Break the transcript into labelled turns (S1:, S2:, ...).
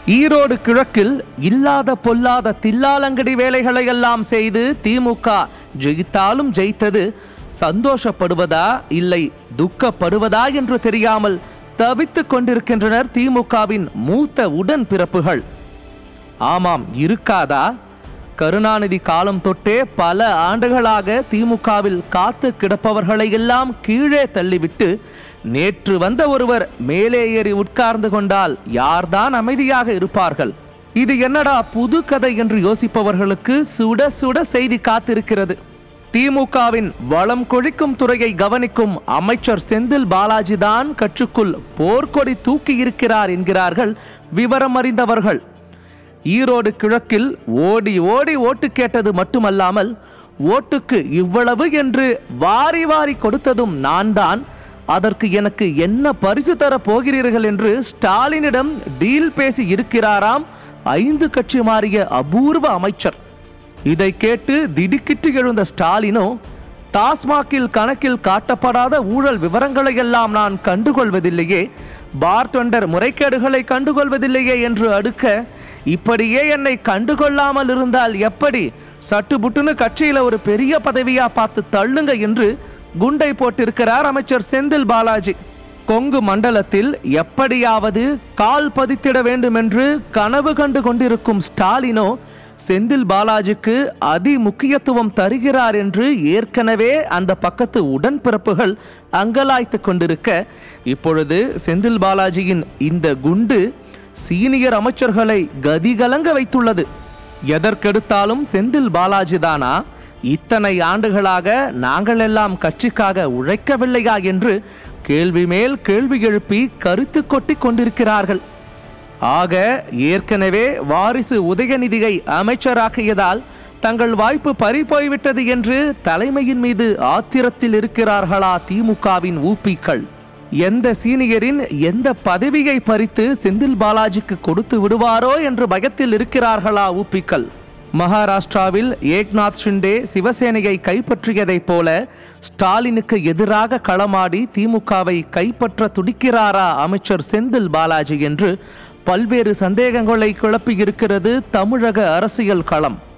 S1: ஈரோடு கிழக்கில் இல்லாத பொல்லாத தில்லாலங்கடி வேலைகளை எல்லாம் செய்து திமுக ஜெயித்தாலும் ஜெயித்தது சந்தோஷப்படுவதா இல்லை துக்கப்படுவதா என்று தெரியாமல் தவித்துக் கொண்டிருக்கின்றனர் திமுகவின் மூத்த உடன்பிறப்புகள் ஆமாம் இருக்காதா கருணாநிதி காலம் தொட்டே பல ஆண்டுகளாக திமுகவில் காத்து கிடப்பவர்களை எல்லாம் கீழே தள்ளிவிட்டு நேற்று வந்த ஒருவர் மேலே ஏறி உட்கார்ந்து கொண்டால் யார்தான் அமைதியாக இருப்பார்கள் இது என்னடா புது கதை என்று யோசிப்பவர்களுக்கு சுட சுட செய்தி காத்திருக்கிறது திமுகவின் வளம் கொழிக்கும் துறையை கவனிக்கும் அமைச்சர் செந்தில் பாலாஜி தான் கட்சிக்குள் போர்க்கொடி தூக்கி இருக்கிறார் என்கிறார்கள் விவரம் அறிந்தவர்கள் ஈரோடு கிழக்கில் ஓடி ஓடி ஓட்டு கேட்டது மட்டுமல்லாமல் ஓட்டுக்கு இவ்வளவு என்று வாரி வாரி கொடுத்ததும் நான் தான் அதற்கு எனக்கு என்ன பரிசு தர போகிறீர்கள் என்று ஸ்டாலினிடம் டீல் பேசி இருக்கிறாராம் ஐந்து கட்சி மாறிய அபூர்வ அமைச்சர் இதை கேட்டு திடுக்கிட்டு எழுந்த ஸ்டாலினோ டாஸ்மாகில் கணக்கில் காட்டப்படாத ஊழல் விவரங்களை எல்லாம் நான் கண்டுகொள்வதில்லையே பார்டெண்டர் முறைகேடுகளை கண்டுகொள்வதில்லையே என்று அடுக்க இப்படியே என்னை கண்டுகொள்ளாமல் இருந்தால் எப்படி சட்டுபுட்டுன்னு கட்சியில ஒரு பெரிய பதவியா பார்த்து தள்ளுங்க என்று குண்டை போட்டிருக்கிறார் அமைச்சர் செந்தில் பாலாஜி கொங்கு மண்டலத்தில் எப்படியாவது கால் பதித்திட வேண்டும் என்று கனவு கண்டு கொண்டிருக்கும் ஸ்டாலினோ செந்தில் பாலாஜிக்கு அதி முக்கியத்துவம் தருகிறார் என்று ஏற்கனவே அந்த பக்கத்து உடன்பிறப்புகள் அங்கலாய்த்து கொண்டிருக்க இப்பொழுது செந்தில் பாலாஜியின் இந்த குண்டு சீனியர் அமைச்சர்களை கதிகலங்க வைத்துள்ளது எதற்கெடுத்தாலும் செந்தில் பாலாஜி தானா இத்தனை ஆண்டுகளாக நாங்கள் எல்லாம் கட்சிக்காக உழைக்கவில்லையா என்று கேள்வி மேல் கேள்வி எழுப்பி கருத்து கொட்டி கொண்டிருக்கிறார்கள் ஆக ஏற்கனவே வாரிசு உதயநிதியை அமைச்சராக்கியதால் தங்கள் வாய்ப்பு பறிபோய்விட்டது என்று தலைமையின் மீது ஆத்திரத்தில் இருக்கிறார்களா திமுகவின் ஊப்பிக்கள் எந்த சீனியரின் எந்த பதவியை பறித்து செந்தில் பாலாஜிக்கு கொடுத்து விடுவாரோ என்று பயத்தில் இருக்கிறார்களா ஊப்பிக்கள் மகாராஷ்டிராவில் ஏக்நாத் ஷிண்டே சிவசேனையை கைப்பற்றியதைப் போல ஸ்டாலினுக்கு எதிராக களமாடி திமுகவை கைப்பற்ற துடிக்கிறாரா அமைச்சர் செந்தில் பாலாஜி என்று பல்வேறு சந்தேகங்களை கிளப்பியிருக்கிறது தமிழக அரசியல் களம்